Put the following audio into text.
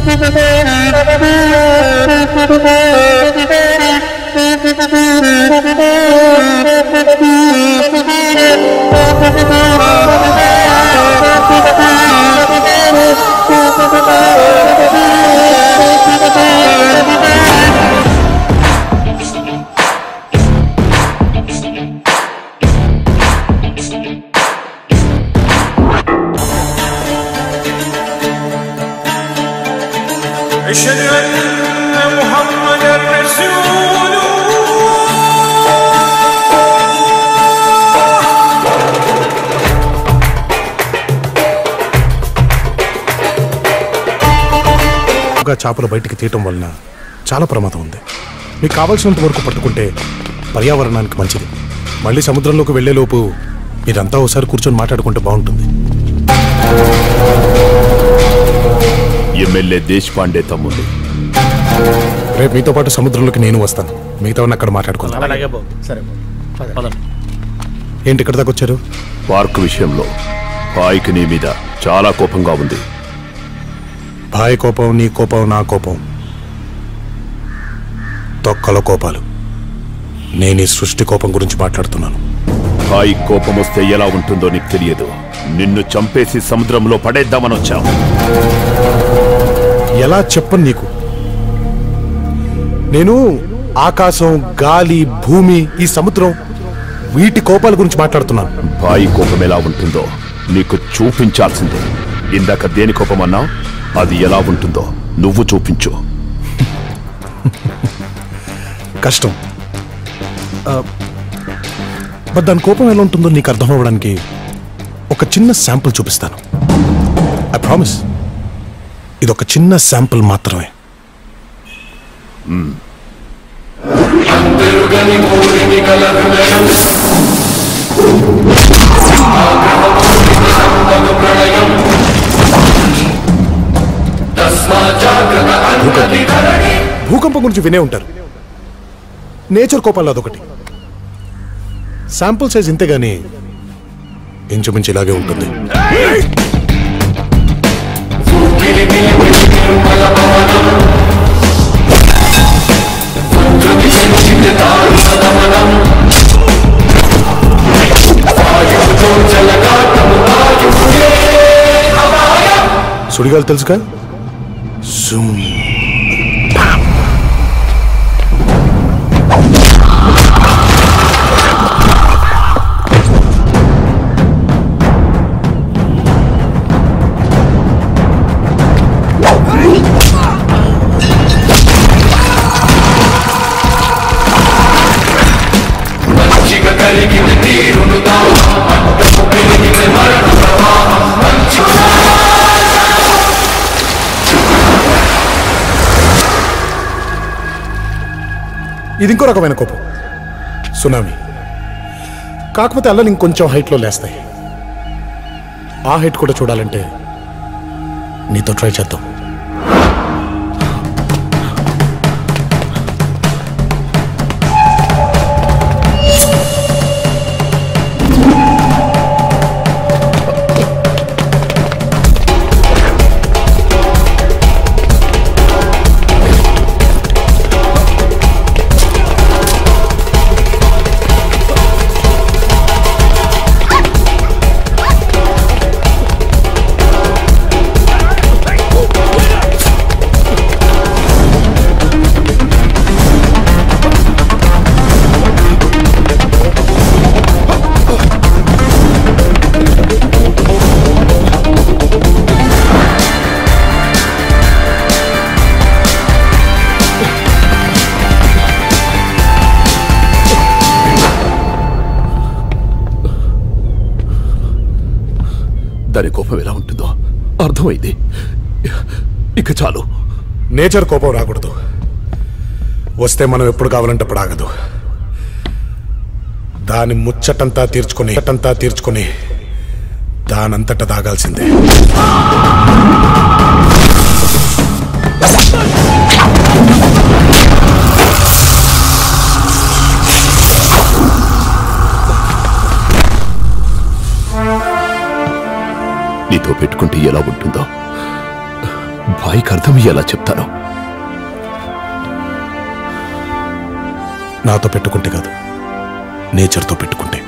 أشهد أن محمدا رسول గా చేపలు బయటికి తీయటం వలన చాలా ప్రమాదం ఉంది మీకు కావాల్సినంత వరకు పట్టుకుంటే పర్యావరణానికి మంచిది మళ్ళీ సముద్రంలోకి వెళ్లేలోపు మీరంతా ఒకసారి కూర్చొని మాట్లాడుకుంటే బాగుంటుంది ఎమ్మెల్యే దేశపాండే తమ్ముడు రేపు మీతో పాటు సముద్రంలోకి నేను వస్తాను మిగతావన్నీ అక్కడ మాట్లాడుకుందాం అలాగే బాబు సరే బాబు పదండి ఏంటి ఇక్కడ దాకా వచ్చారు పార్క్ విషయంలో పాయికి నీ మీద చాలా కోపంగా ఉంది భాయ్ కోపం నీ కోపం నా కోపం తొక్కల కోపాలు నేను ఈ సృష్టి కోపం గురించి మాట్లాడుతున్నాను పాయి కోపం వస్తే ఎలా ఉంటుందో నీకు తెలియదు నిన్ను చంపేసి సముద్రంలో పడేద్దామని వచ్చాం ఎలా చెప్పను నీకు నేను ఆకాశం గాలి భూమి ఈ సముద్రం వీటి కోపాల గురించి మాట్లాడుతున్నాను పాయి కోపం ఎలా ఉంటుందో నీకు చూపించాల్సిందే ఇందాక దేని కోపం అన్నా అది ఎలా ఉంటుందో నువ్వు చూపించు కష్టం ఆ, బట్ దాని కోపం ఎలా ఉంటుందో నీకు అర్థం అవ్వడానికి ఒక చిన్న శాంపుల్ చూపిస్తాను ఐ ప్రామిస్ ఇది ఒక చిన్న శాంపుల్ మాత్రమే భూకంపం గురించి వినే ఉంటారు నేచర్ కోపాల్లో అదొకటి శాంపుల్ సైజ్ ఇంతే గాని ఇంచుమించు ఇలాగే ఉంటుంది సుడిగాలు తెలుసుగా జూమ్ ఇది ఇంకో రకమైన కోపం సునామీ కాకపోతే అల్లలు ఇంకొంచెం హైట్లో లేస్తాయి ఆ హైట్ కూడా చూడాలంటే నీతో ట్రై చేద్దాం దాని కోపం ఎలా ఉంటుందో అర్థమైంది ఇక చాలు నేచర్ కోపం రాకూడదు వస్తే మనం ఎప్పుడు కావాలంటే అప్పుడు ఆగదు దాని ముచ్చటంతా తీర్చుకొని ముచ్చటంతా తీర్చుకొని దానంతట తాగాల్సిందే నీతో పెట్టుకుంటే ఎలా ఉంటుందో భాయికి అర్థమయ్యేలా చెప్తాను నాతో పెట్టుకుంటే కాదు నేచర్తో పెట్టుకుంటే